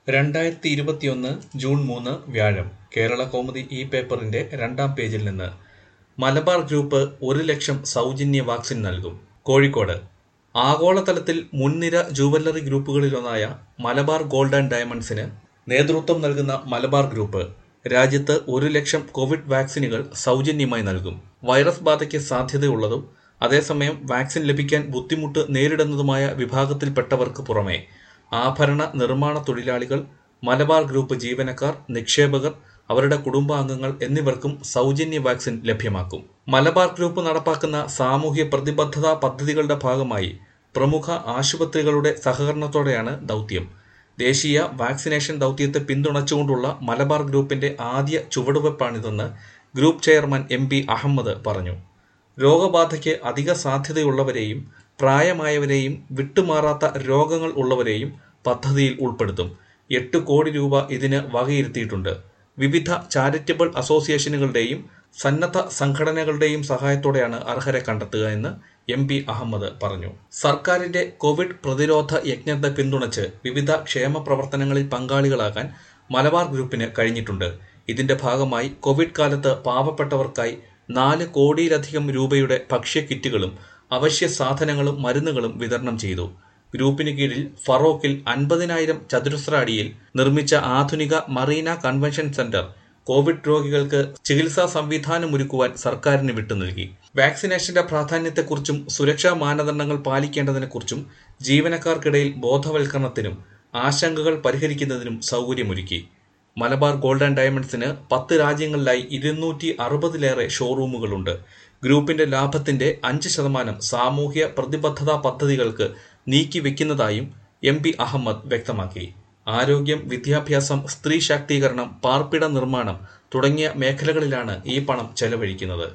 രണ്ടായിരത്തി ഇരുപത്തിയൊന്ന് ജൂൺ മൂന്ന് വ്യാഴം കേരള കൗമുദി ഈ പേപ്പറിന്റെ രണ്ടാം പേജിൽ നിന്ന് മലബാർ ഗ്രൂപ്പ് ഒരു ലക്ഷം സൗജന്യ വാക്സിൻ നൽകും കോഴിക്കോട് ആഗോളതലത്തിൽ മുൻനിര ജുവല്ലറി ഗ്രൂപ്പുകളിലൊന്നായ മലബാർ ഗോൾഡ് ആൻഡ് ഡയമണ്ട്സിന് നേതൃത്വം നൽകുന്ന മലബാർ ഗ്രൂപ്പ് രാജ്യത്ത് ഒരു ലക്ഷം കോവിഡ് വാക്സിനുകൾ സൗജന്യമായി നൽകും വൈറസ് ബാധയ്ക്ക് സാധ്യതയുള്ളതും അതേസമയം വാക്സിൻ ലഭിക്കാൻ ബുദ്ധിമുട്ട് നേരിടുന്നതുമായ വിഭാഗത്തിൽപ്പെട്ടവർക്ക് പുറമെ ആഭരണ നിർമ്മാണ തൊഴിലാളികൾ മലബാർ ഗ്രൂപ്പ് ജീവനക്കാർ നിക്ഷേപകർ അവരുടെ കുടുംബാംഗങ്ങൾ എന്നിവർക്കും സൗജന്യ വാക്സിൻ ലഭ്യമാക്കും മലബാർ ഗ്രൂപ്പ് നടപ്പാക്കുന്ന സാമൂഹ്യ പ്രതിബദ്ധതാ പദ്ധതികളുടെ ഭാഗമായി പ്രമുഖ ആശുപത്രികളുടെ സഹകരണത്തോടെയാണ് ദൗത്യം ദേശീയ വാക്സിനേഷൻ ദൗത്യത്തെ പിന്തുണച്ചുകൊണ്ടുള്ള മലബാർ ഗ്രൂപ്പിന്റെ ആദ്യ ചുവടുവെപ്പാണിതെന്ന് group chairman M P Ahmed പറഞ്ഞു രോഗബാധയ്ക്ക് അധിക സാധ്യതയുള്ളവരെയും പ്രായമായവരെയും വിട്ടുമാറാത്ത രോഗങ്ങൾ ഉള്ളവരെയും പദ്ധതിയിൽ ഉൾപ്പെടുത്തും എട്ട് കോടി രൂപ ഇതിന് വകയിരുത്തിയിട്ടുണ്ട് വിവിധ ചാരിറ്റബിൾ അസോസിയേഷനുകളുടെയും സന്നദ്ധ സംഘടനകളുടെയും സഹായത്തോടെയാണ് അർഹരെ കണ്ടെത്തുക എന്ന് എം പി അഹമ്മദ് പറഞ്ഞു സർക്കാരിന്റെ കോവിഡ് പ്രതിരോധ യജ്ഞത്തെ പിന്തുണച്ച് വിവിധ ക്ഷേമ പ്രവർത്തനങ്ങളിൽ പങ്കാളികളാകാൻ മലബാർ ഗ്രൂപ്പിന് കഴിഞ്ഞിട്ടുണ്ട് ഇതിന്റെ ഭാഗമായി കോവിഡ് കാലത്ത് പാവപ്പെട്ടവർക്കായി നാല് കോടിയിലധികം രൂപയുടെ ഭക്ഷ്യ കിറ്റുകളും അവശ്യ സാധനങ്ങളും മരുന്നുകളും വിതരണം ചെയ്തു ഗ്രൂപ്പിന് കീഴിൽ ഫറോക്കിൽ അൻപതിനായിരം ചതുരശ്ര അടിയിൽ നിർമ്മിച്ച ആധുനിക മറീന കൺവെൻഷൻ സെന്റർ കോവിഡ് രോഗികൾക്ക് ചികിത്സാ സംവിധാനമൊരുക്കുവാൻ സർക്കാരിന് വിട്ടു നൽകി വാക്സിനേഷന്റെ പ്രാധാന്യത്തെക്കുറിച്ചും സുരക്ഷാ മാനദണ്ഡങ്ങൾ പാലിക്കേണ്ടതിനെക്കുറിച്ചും ജീവനക്കാർക്കിടയിൽ ബോധവൽക്കരണത്തിനും ആശങ്കകൾ പരിഹരിക്കുന്നതിനും സൗകര്യമൊരുക്കി മലബാർ ഗോൾഡ് ആൻഡ് ഡയമണ്ട്സിന് പത്ത് രാജ്യങ്ങളിലായി ഇരുന്നൂറ്റി അറുപതിലേറെ ഷോറൂമുകളുണ്ട് ഗ്രൂപ്പിന്റെ ലാഭത്തിന്റെ അഞ്ച് ശതമാനം സാമൂഹ്യ പ്രതിബദ്ധതാ പദ്ധതികൾക്ക് നീക്കിവെക്കുന്നതായും എം പി അഹമ്മദ് വ്യക്തമാക്കി ആരോഗ്യം വിദ്യാഭ്യാസം സ്ത്രീ ശാക്തീകരണം പാർപ്പിട നിർമ്മാണം തുടങ്ങിയ മേഖലകളിലാണ് ഈ പണം ചെലവഴിക്കുന്നത്